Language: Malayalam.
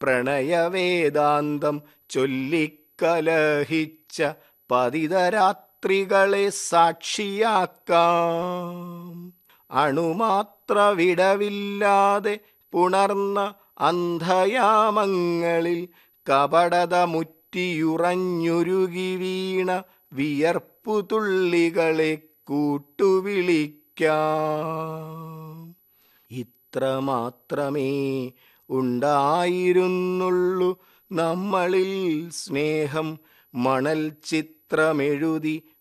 പ്രണയവേദാന്തം ചൊല്ലിക്കലഹിച്ച പതിതരാത്രികളെ സാക്ഷിയാക്കാം അണുമാത്ര വിടവില്ലാതെ പുണർന്ന അന്ധയാമങ്ങളിൽ കപടത മുറ്റിയുറഞ്ഞുരുകി വീണ വിയർപ്പു തുള്ളികളെ കൂട്ടുവിളിക്കാം ഇത്ര മാത്രമേ ഉണ്ടായിരുന്നുള്ളൂ നമ്മളിൽ സ്നേഹം മണൽ ചിത്രമെഴുതി